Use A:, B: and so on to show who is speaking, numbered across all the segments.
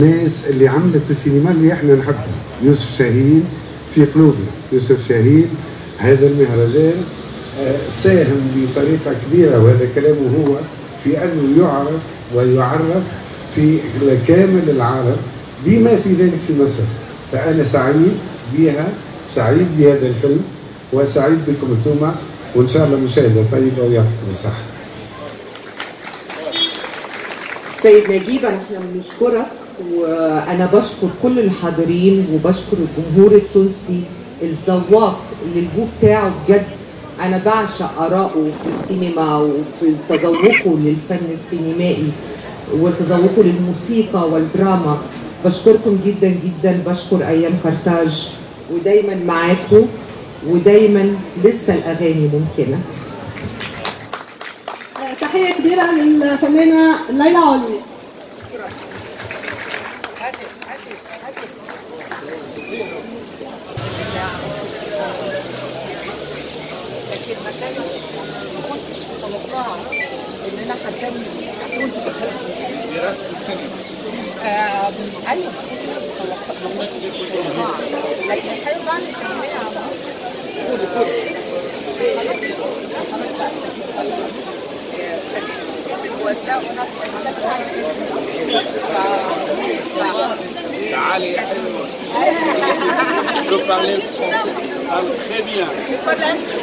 A: الناس اللي عملت السينما اللي احنا نحبها يوسف شاهين في قلوبنا يوسف شاهين هذا المهرجان آه، ساهم بطريقة كبيرة وهذا كلامه هو في أنه يعرف ويعرف في كامل العالم بما في ذلك في مصر فأنا سعيد بها سعيد بهذا الفيلم وسعيد بكم انتم وإن شاء الله مشاهدة طيبة ويعطيكم الصحة
B: سيد نجيب احنا بنشكرك وانا بشكر كل الحاضرين وبشكر الجمهور التونسي الذواق اللي الجو بتاعه بجد انا بعشق ارائه في السينما وفي تذوقه للفن السينمائي وتذوقه للموسيقى والدراما بشكركم جدا جدا بشكر ايام كارتاج ودايما معاكم ودايما لسه الاغاني ممكنه
C: تحية كبيرة للفنانة ليلى علوي
D: لكن ما كانتش ما كنتش متوقعه ان انا هكمل كنت
E: دراسة السينما
D: آم، ايوه ما كنتش متوقعه ما كنتش متوقعه لكن الحقيقه بعد الثانويه عامه كل كل خلاص بقى ابتديت في الوسائل وانا ابتديت على ف ف
E: تعالي يا حلوة Vous parlez français. Ah, très bien.
D: ولا انت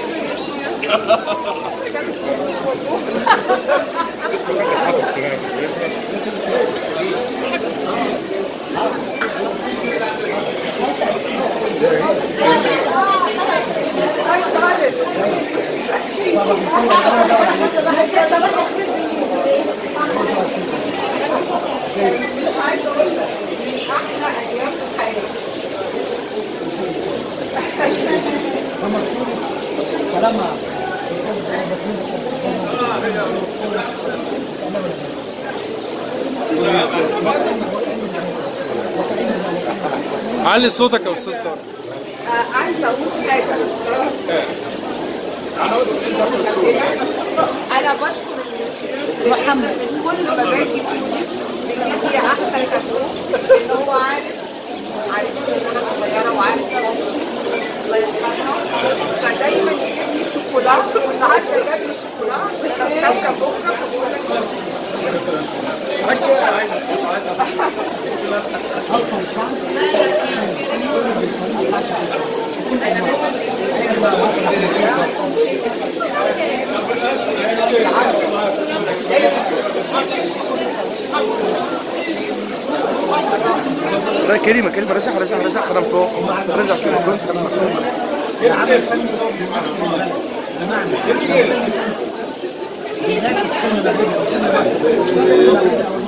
D: مش عايزه اقول لك احلى ايام في حياتي
F: لما في تونس فلما
G: علي صوتك يا استاذ طارق
D: آه، عايزه اقول حاجه انا بشكر المسيو محمد من كل ما باجي تونس بيجيب لي احلى كافيه ان هو عارف عارف ان انا صغيره وعارف مامتي الله يرحمها فدايما يجيب لي شوكولاته والنهارده جاب لي شوكولاته عشان انا مسافره بكره فبقول لك
F: اكثر شعب
G: لا كريمه كريمه رجع رجع رجع خدم فوق رجع كيف كنت خدم فوق
F: العمل الفني بيمثل البلد بمعنى الفيلم بينافس فيلم بلدنا وفيلم مصر